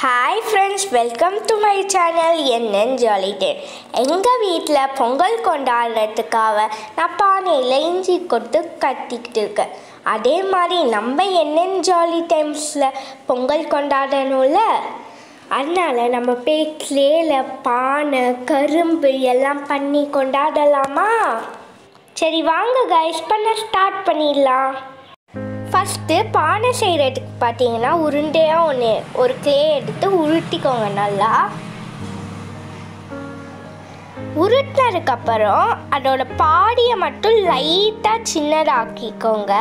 hi friends welcome to my channel என்னன்னு ஜாலிட்டேன் எங்கள் வீட்டில் பொங்கல் கொண்டாடுறதுக்காக நான் பானையில் இஞ்சி கொட்டு கட்டிக்கிட்டு இருக்கேன் அதே மாதிரி நம்ம என்னென்னு ஜாலி டைம்ஸில் பொங்கல் கொண்டாடணும்ல அதனால நம்ம பேக்கில் பானை கரும்பு எல்லாம் பண்ணி கொண்டாடலாமா சரி வாங்க கைஸ் பண்ண ஸ்டார்ட் பண்ணிடலாம் ஃபஸ்ட்டு பானை செய்கிறதுக்கு பார்த்தீங்கன்னா உருண்டையாக ஒன்று ஒரு க்ளே எடுத்து உருட்டிக்கோங்க நல்லா உருட்டினதுக்கப்புறம் அதோட பாடியை மட்டும் லைட்டாக சின்னதாக்கிக்கோங்க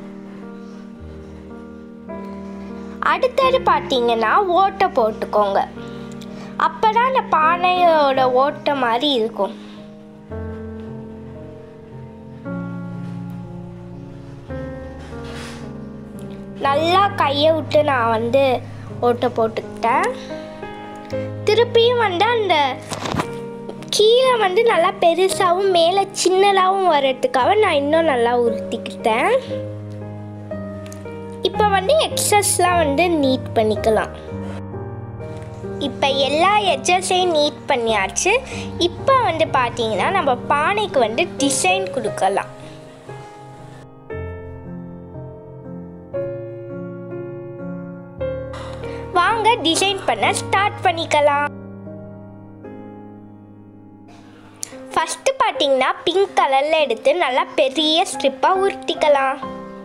அடுத்தது பார்த்தீங்கன்னா ஓட்டை போட்டுக்கோங்க அப்போ தான் அந்த பானையோட ஓட்டை மாதிரி இருக்கும் நல்லா கையை விட்டு நான் வந்து ஓட்டை போட்டுக்கிட்டேன் திருப்பியும் வந்து அந்த கீழே வந்து நல்லா பெருசாகவும் மேலே சின்னதாகவும் வர்றதுக்காக நான் இன்னும் நல்லா உருட்டிக்கிட்டேன் இப்போ வந்து எக்ஸஸ்லாம் வந்து நீட் பண்ணிக்கலாம் இப்போ எல்லா எட்ஜஸையும் நீட் பண்ணியாச்சு இப்போ வந்து பார்த்தீங்கன்னா நம்ம பானைக்கு வந்து டிசைன் கொடுக்கலாம் வாங்க டிசைன் பண்ண ஸ்டார்ட் பண்ணிக்கலாம் ஃபஸ்ட்டு பார்த்தீங்கன்னா பிங்க் கலரில் எடுத்து நல்லா பெரிய ஸ்ட்ரிப்பாக உருட்டிக்கலாம்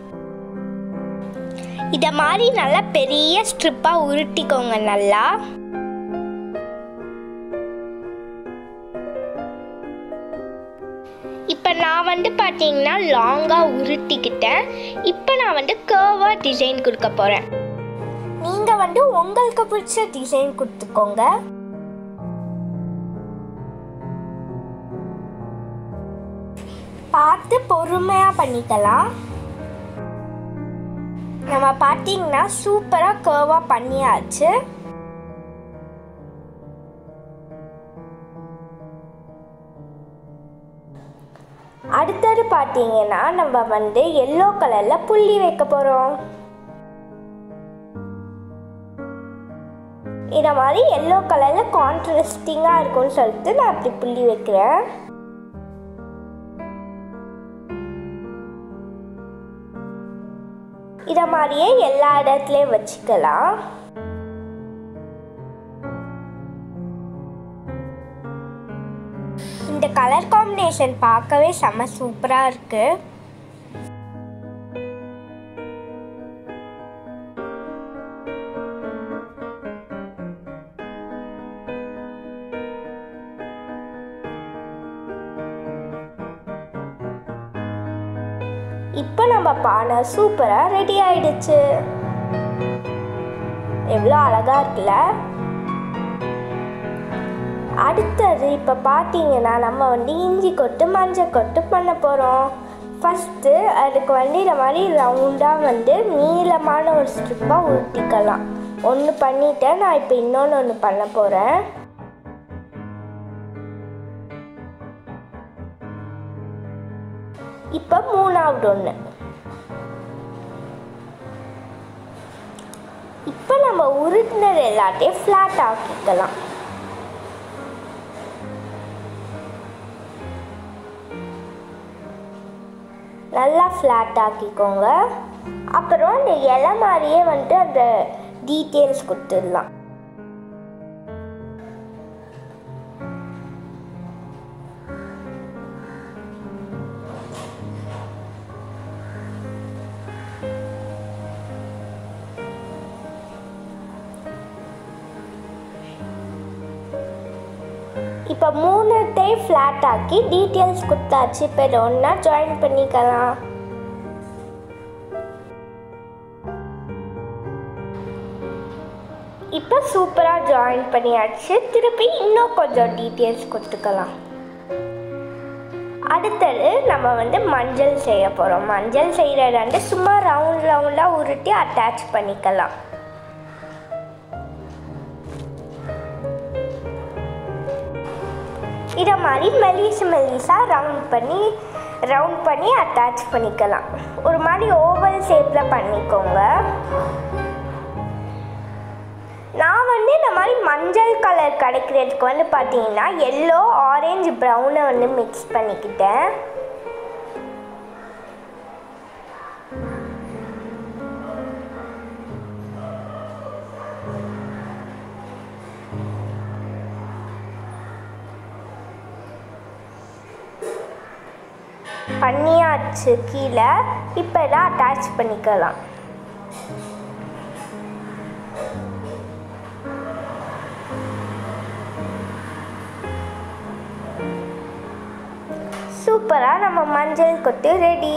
இதை மாதிரி நல்லா பெரிய ஸ்ட்ரிப்பாக உருட்டிக்கோங்க நல்லா இப்போ நான் வந்து பார்த்தீங்கன்னா லாங்காக உருட்டிக்கிட்டேன் இப்போ நான் வந்து கேர்வாக டிசைன் கொடுக்க போகிறேன் நீங்கள் வந்து உங்களுக்கு பிடிச்ச டிசைன் கொடுத்துக்கோங்க பார்த்து பொறுமையாக பண்ணிக்கலாம் நம்ம பார்த்தீங்கன்னா சூப்பராக கேர்வாக பண்ணியாச்சு அடுத்தது பார்த்தீங்கன்னா நம்ம வந்து எல்லோ கலரில் புள்ளி வைக்க போகிறோம் இதை மாதிரி எல்லோ கலரில் கான்ட்ராஸ்டிங்காக இருக்கும்னு சொல்லிட்டு நான் அப்படி புள்ளி வைக்கிறேன் இதை மாதிரியே எல்லா இடத்துலையும் வச்சுக்கலாம் இந்த கலர் காம்பினேஷன் பார்க்கவே செம்ம சூப்பராக இருக்குது இப்போ நம்ம பானை சூப்பராக ரெடி ஆயிடுச்சு எவ்வளோ அழகா இருக்குல்ல அடுத்தது இப்போ பார்த்தீங்கன்னா நம்ம வந்து இஞ்சி கொட்டு மஞ்சள் கொட்டு பண்ண போகிறோம் ஃபஸ்ட்டு அதுக்கு வந்து இந்த மாதிரி ரவுண்டாக வந்து நீளமான ஒரு ஸ்ட்ரிப்பாக உருட்டிக்கலாம் ஒன்று பண்ணிட்டேன் நான் இப்போ இன்னொன்று ஒன்று பண்ண போகிறேன் இப்போ மூணாவது ஒன்று இப்போ நம்ம உருட்டினது எல்லாத்தையும் ஃப்ளாட் ஆக்கிக்கலாம் நல்லா ஃப்ளாட் ஆக்கிக்கோங்க அப்புறம் இந்த இலை மாதிரியே வந்துட்டு அந்த டீட்டெயில்ஸ் கொடுத்துடலாம் இப்போ மூணுத்தையும் ஃப்ளாட் ஆக்கி டீட்டெயில்ஸ் கொடுத்தாச்சு இப்போ இதை ஒன்றா ஜாயின் பண்ணிக்கலாம் இப்போ சூப்பராக ஜாயின் பண்ணியாச்சு திருப்பி இன்னும் கொஞ்சம் டீட்டெயில்ஸ் கொடுத்துக்கலாம் அடுத்தது நம்ம வந்து மஞ்சள் செய்ய போகிறோம் மஞ்சள் செய்கிறது வந்து சும்மா ரவுண்ட் ரவுண்டாக உருட்டி அட்டாச் பண்ணிக்கலாம் இதை மாதிரி மெலிசு மெலிசாக ரவுண்ட் பண்ணி ரவுண்ட் பண்ணி அட்டாச் பண்ணிக்கலாம் ஒரு மாதிரி ஓவல் ஷேப்பில் பண்ணிக்கோங்க நான் வந்து மஞ்சள் கலர் கிடைக்கிறதுக்கு வந்து பார்த்தீங்கன்னா எல்லோ ஆரஞ்சு ப்ரௌனை வந்து மிக்ஸ் பண்ணிக்கிட்டேன் பண்ணியாச்சு கீழே இப்போ இதை அட்டாச் பண்ணிக்கலாம் சூப்பராக நம்ம மஞ்சள் கொத்து ரெடி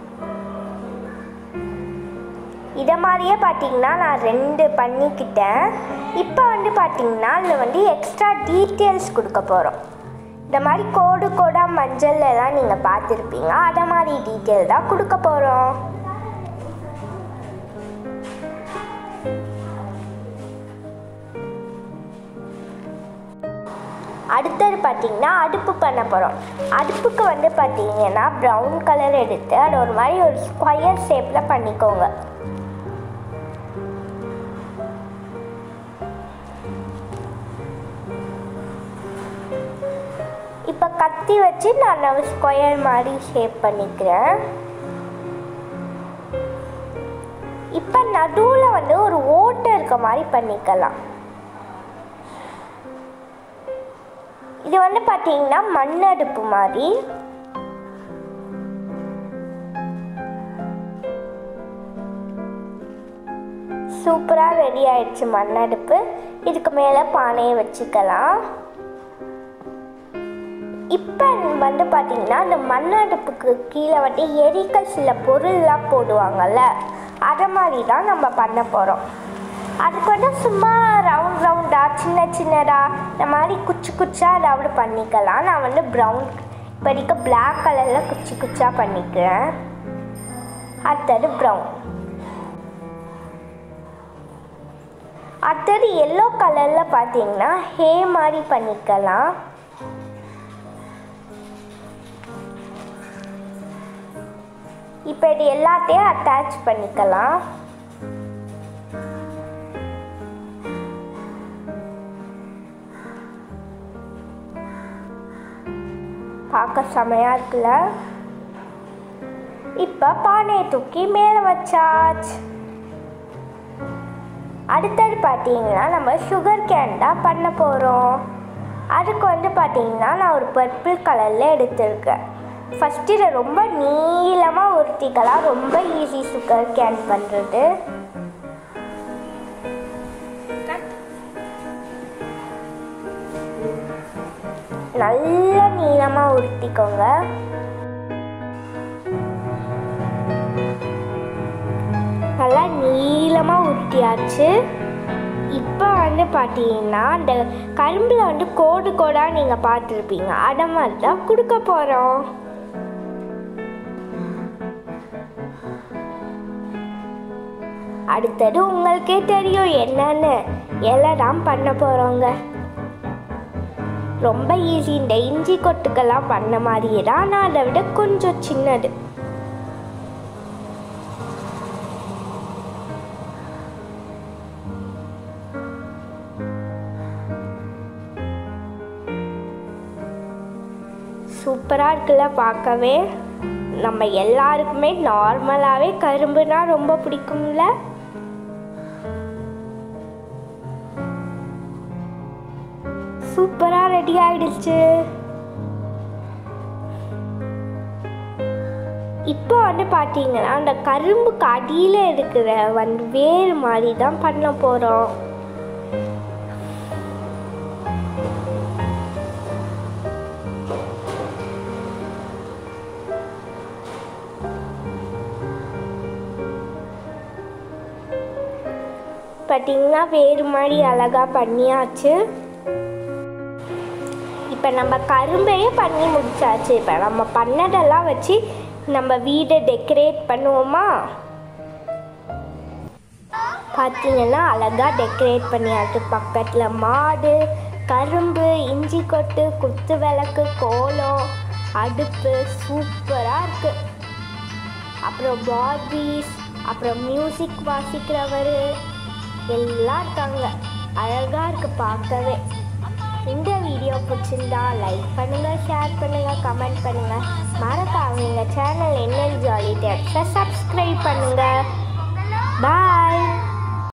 இதை மாதிரியே பார்த்தீங்கன்னா நான் ரெண்டு பண்ணிக்கிட்டேன் இப்போ வந்து பார்த்தீங்கன்னா அதில் வந்து எக்ஸ்ட்ரா டீட்டெயில்ஸ் கொடுக்க போகிறோம் இந்த மாதிரி கோடு கோடாக மஞ்சள்ல தான் நீங்கள் பார்த்துருப்பீங்க அதை மாதிரி டீட்டெயில் தான் கொடுக்க போகிறோம் அடுத்தது பார்த்தீங்கன்னா அடுப்பு பண்ண போகிறோம் அடுப்புக்கு வந்து பார்த்தீங்கன்னா ப்ரௌன் கலர் எடுத்து அது ஒரு மாதிரி ஒரு ஸ்கொயர் ஷேப்பில் பண்ணிக்கோங்க இப்போ கத்தி வச்சு நான் ஸ்கொயர் மாதிரி ஷேப் பண்ணிக்கிறேன் இப்போ நடுவில் வந்து ஒரு ஓட்டை இருக்க மாதிரி பண்ணிக்கலாம் இது வந்து பார்த்தீங்கன்னா மண் அடுப்பு மாதிரி சூப்பராக ரெடி ஆயிடுச்சு மண் அடுப்பு இதுக்கு மேலே பானையை வச்சுக்கலாம் இப்போ வந்து பார்த்தீங்கன்னா அந்த மண் அடுப்புக்கு கீழே வந்து எரிக்க சில பொருள்லாம் போடுவாங்கல்ல அதை மாதிரி தான் நம்ம பண்ண போகிறோம் அதுக்கு வந்து சும்மா ரவுண்ட் ரவுண்டாக சின்ன சின்னதாக இந்த மாதிரி குச்சி குச்சாக ரவுண்டு பண்ணிக்கலாம் நான் வந்து ப்ரௌன் இப்போதைக்கு பிளாக் கலரில் குச்சி குச்சாக பண்ணிக்கிறேன் அடுத்தது ப்ரௌன் அடுத்தது எல்லோ கலரில் பார்த்தீங்கன்னா ஹே மாதிரி பண்ணிக்கலாம் இப்போ இது எல்லாத்தையும் அட்டாச் பண்ணிக்கலாம் பார்க்க செமையாக இருக்குல்ல இப்போ பானையை தூக்கி மேலே வச்சாச்சு அடுத்தது பார்த்தீங்கன்னா நம்ம சுகர் கேன் தான் பண்ண போகிறோம் அதுக்கு வந்து பார்த்தீங்கன்னா நான் ஒரு பர்பிள் கலரில் எடுத்திருக்கேன் ஃபஸ்ட்டு இதை ரொம்ப நீளமாக உருட்டிக்கலாம் ரொம்ப ஈஸி சுகர் கேன் பண்ணுறது நல்லா நீளமாக உருட்டிக்கோங்க நல்லா நீளமாக உருட்டியாச்சு இப்போ வந்து பார்த்தீங்கன்னா அந்த கரும்பில் வந்து கோடு கோடாக நீங்கள் பார்த்துருப்பீங்க அதை மாதிரி தான் கொடுக்க போகிறோம் அடுத்தது உங்களுக்கே தெரியும் என்னன்னு இலை தான் பண்ண போகிறோங்க ரொம்ப ஈஸி இந்த இஞ்சி கொட்டுக்கெல்லாம் பண்ண மாதிரியே தான் நான் அதை விட கொஞ்சம் சின்னது சூப்பராக இருக்குல்ல பார்க்கவே நம்ம எல்லாருக்குமே நார்மலாகவே கரும்புனா ரொம்ப பிடிக்கும்ல சூப்பராக ரெடி ஆயிடுச்சு இப்போ வந்து பார்த்தீங்கன்னா அந்த கரும்புக்கு அடியில் இருக்கிற வந்து வேர் மாதிரி தான் பண்ண போகிறோம் பார்த்தீங்கன்னா வேறு மாதிரி அழகாக பண்ணியாச்சு இப்போ நம்ம கரும்பையே பண்ணி முடிச்சாச்சு இப்போ நம்ம பண்ணதெல்லாம் வச்சு நம்ம வீடை டெக்கரேட் பண்ணுவோமா பார்த்தீங்கன்னா அழகாக டெக்கரேட் பண்ணியாச்சு பக்கத்தில் மாடு கரும்பு இஞ்சி கொட்டு குத்து விளக்கு கோலம் அடுப்பு சூப்பராக இருக்குது அப்புறம் பார்பிஸ் அப்புறம் மியூசிக் வாசிக்கிறவர் எல்லாம் இருக்காங்க அழகாக இருக்குது பார்க்கவே இந்த வீடியோ பிடிச்சிருந்தா லைக் பண்ணுங்கள் ஷேர் பண்ணுங்கள் கமெண்ட் பண்ணுங்கள் மறக்காம எங்கள் சேனல் என்னன்னு ஜாலி டேட்ஸை சப்ஸ்கிரைப் பண்ணுங்கள் பாய்